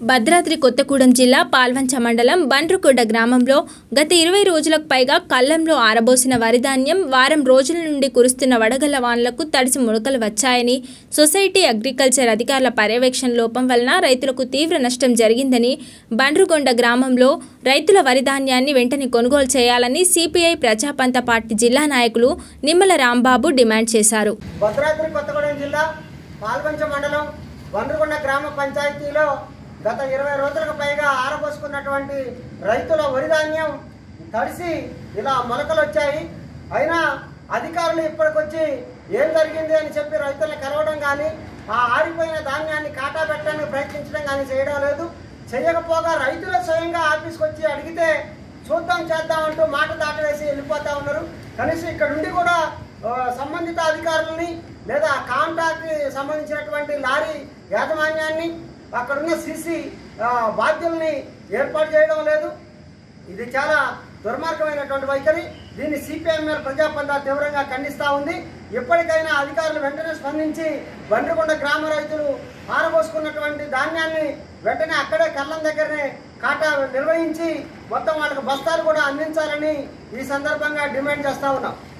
భద్రాద్రి కొత్తగూడెం జిల్లా పాల్వంచ మండలం బండ్రుకొండ గ్రామంలో గత ఇరవై రోజులకు పైగా కళ్ళంలో ఆరబోసిన వరిధాన్యం వారం రోజుల నుండి కురుస్తున్న వడగళ్ల వానలకు తడిసి ముడకలు వచ్చాయని సొసైటీ అగ్రికల్చర్ అధికారుల పర్యవేక్షణ లోపం వలన రైతులకు తీవ్ర నష్టం జరిగిందని బండ్రుకొండ గ్రామంలో రైతుల వరిధాన్యాన్ని వెంటనే కొనుగోలు చేయాలని సిపిఐ ప్రజాపంత పార్టీ జిల్లా నాయకులు నిమ్మల రాంబాబు డిమాండ్ చేశారు భద్రాద్రి కొత్తగూడెం జిల్లా పాల్వంచ మండలం వండ్రకొండ గ్రామ పంచాయతీలో గత ఇరవై రోజులకు పైగా ఆరబోసుకున్నటువంటి రైతుల వరి ధాన్యం తడిసి ఇలా మొలకలు వచ్చాయి అయినా అధికారులు ఇప్పటికొచ్చి ఏం జరిగింది అని చెప్పి రైతుల్ని కలవడం కానీ ఆ ఆరిపోయిన ధాన్యాన్ని కాటా పెట్టడానికి ప్రయత్నించడం కానీ చేయడం లేదు చేయకపోగా రైతులు స్వయంగా ఆఫీస్కి వచ్చి అడిగితే చూద్దాం చేద్దాం అంటూ మాట దాటవేసి వెళ్ళిపోతా ఉన్నారు కనీసం ఇక్కడ నుండి కూడా ఆ, సంబంధిత అధికారులని లేదా కాంట్రాక్ట్ సంబంధించినటువంటి లారీ యాజమాన్యాన్ని అక్కడున్న సీసీ బాధ్యుల్ని ఏర్పాటు చేయడం లేదు ఇది చాలా దుర్మార్గమైనటువంటి వైఖరి దీన్ని సిపిఎంఎల్ ప్రజాపంద తీవ్రంగా ఖండిస్తూ ఉంది ఎప్పటికైనా అధికారులు వెంటనే స్పందించి బండ్రికొండ గ్రామ రైతులు ఆరబోసుకున్నటువంటి ధాన్యాన్ని వెంటనే అక్కడే కళ్ళం దగ్గరనే కాటా నిర్వహించి మొత్తం వాళ్ళకి బస్తాలు కూడా అందించాలని ఈ సందర్భంగా డిమాండ్ చేస్తా ఉన్నాం